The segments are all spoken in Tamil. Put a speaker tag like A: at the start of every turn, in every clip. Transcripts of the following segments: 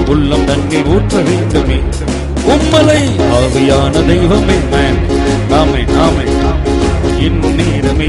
A: உள்ளம் தண்ணீர் ஊற்ற வேண்டுமே உம்மலை ஆவியான தெய்வமே நாமே நாமே இந்நேரமே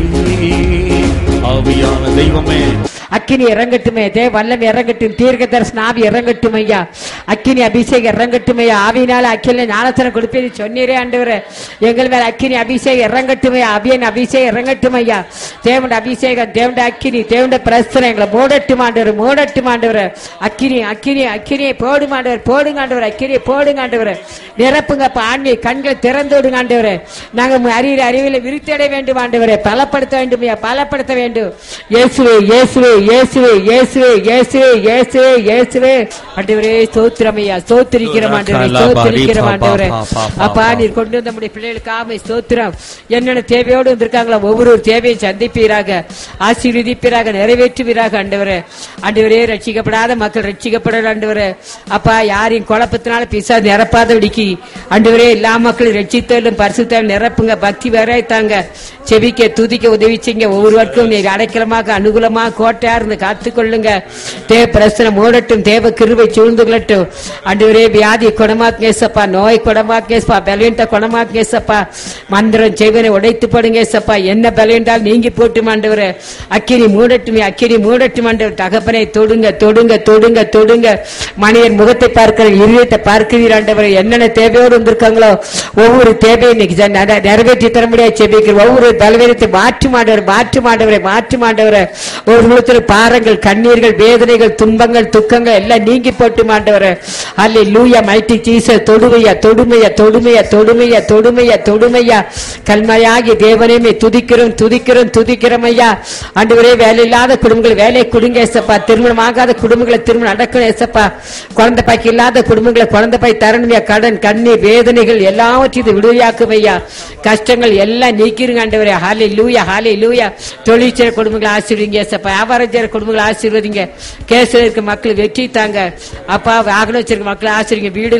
A: ஆவியான தெய்வமே
B: அக்கினி இறங்கட்டுமே தேவ வல்லம் இறங்கட்டும் தீர்க்க தரிசன ஆவி இறங்கட்டும் ஐயா அக்கினி அபிஷேகம் இறங்கட்டும் ஐயா ஆவினால அக்கில ஞானத்தனம் கொடுப்பேன் சொன்னீரே ஆண்டவரே எங்கள் மேல அக்கினி அபிஷேகம் இறங்கட்டும் ஐயா அபியன் அபிஷேகம் இறங்கட்டும் ஐயா தேவண்ட அபிஷேகம் தேவண்ட அக்கினி தேவண்ட பிரஸ்தனம் எங்களை மூடட்டும் ஆண்டவர் மூடட்டும் ஆண்டவர் அக்கினி அக்கினி அக்கினியை போடும் ஆண்டவர் போடுங்க ஆண்டவர் அக்கினியை போடுங்க ஆண்டவர் நிரப்புங்க ஆண்மை கண்களை திறந்து விடுங்க ஆண்டவர் நாங்க அறிவியல் அறிவியலை விருத்தடைய வேண்டும் ஆண்டவரே பலப்படுத்த வேண்டும் ஐயா பலப்படுத்த வேண்டும் இயேசுவே இயேசுவே இயேசுவே இயேசுவே இயேசுவே இயேசுவே இயேசுவே ஆண்டவரே ஸ்தோத்திரம் ஐயா ஸ்தோத்திரிக்கிறோம் ஆண்டவரே ஸ்தோத்திரிக்கிறோம் ஆண்டவரே அப்பா நீர் கொண்டு வந்த நம்முடைய பிள்ளைகளுக்கு ஆமை ஸ்தோத்திரம் என்னென்ன தேவையோடு வந்திருக்காங்களோ ஒவ்வொரு தேவையும் சந்திப்பீராக ஆசீர்வதிப்பீராக நிறைவேற்றுவீராக ஆண்டவரே ஆண்டவரே ரட்சிக்கப்படாத மக்கள் ரட்சிக்கப்பட ஆண்டவரே அப்பா யாரையும் குழப்பத்தினால பிசா நிரப்பாதபடிக்கு ஆண்டவரே எல்லா மக்களும் ரட்சித்தாலும் பரிசுத்தாலும் நிரப்புங்க பக்தி வரைத்தாங்க செபிக்க துதிக்க உதவி செய்யுங்க ஒவ்வொருவருக்கும் நீர் அடைக்கலமாக அனுகூலமாக கோட்டையா இருந்து காத்துக்கொள்ளுங்க தேவ பிரச்சனை மூடட்டும் தேவ கிருபை சூழ்ந்து கொள்ளட்டும் ஆண்டவரே வியாதி குணமாக்கேசப்பா நோய் குணமாக்கேசப்பா பலவீனத்தை குணமாக்கேசப்பா மந்திரம் செய்வனை உடைத்து போடுங்க ஏசப்பா என்ன பலவீனால் நீங்கி போட்டும் ஆண்டவரே அக்கினி மூடட்டும் அக்கினி மூடட்டும் ஆண்டவர் தகப்பனை தொடுங்க தொடுங்க தொடுங்க தொடுங்க மனிதன் முகத்தை பார்க்கிற இருதயத்தை பார்க்கிறீர் ஆண்டவரே என்னென்ன தேவையோடு வந்திருக்காங்களோ ஒவ்வொரு தேவையும் இன்னைக்கு ஜ- நட- நிறைவேற்றி தர முடியாது செபிக்கிற ஒவ்வொரு பலவீனத்தை மாற்றி மாண்டவர் மாற்றி மாண்டவரை மாற்றி மாண்டவரை ஒரு முகத்தில் பாரங்கள் கண்ணீர்கள் வேதனைகள் துன்பங்கள் துக்கங்கள் எல்லாம் நீங்கி போட்டு மாண்டவரை அல்ல லூயா மைட்டி சீச தொடுமையா தொடுமையா தொடுமையா தொடுமையா தொடுமையா தொடுமையா கல்மையாகி தேவனையுமே துதிக்கிறோம் துதிக்கிறோம் துதிக்கிறோம் ஐயா ஆண்டவரே வேலை இல்லாத குடும்பங்கள் வேலை கொடுங்க ஏசப்பா திருமணம் ஆகாத குடும்பங்களை திருமணம் நடக்கணும் ஏசப்பா குழந்தை பாக்கி இல்லாத குடும்பங்களை குழந்தை பாய் தரணுமையா கடன் கண்ணீர் வேதனைகள் எல்லாவற்றையும் விடுதலையாக்கும் ஐயா கஷ்டங்கள் எல்லாம் நீக்கிருங்க ஆண்டவரே ஹாலே லூயா ஹாலே லூயா தொழிற்சேர குடும்பங்களை ஆசீர்வதிங்க ஏசப்பா வியாபாரம் செய்யற குடும்பங்களை ஆசீர்வதிங்க கேசில் இருக்க மக்கள் வெற்றி தாங்க அப்பா வாகனம் வச்சிருக்க மக்களை ஆசீர்வதிங்க வீடு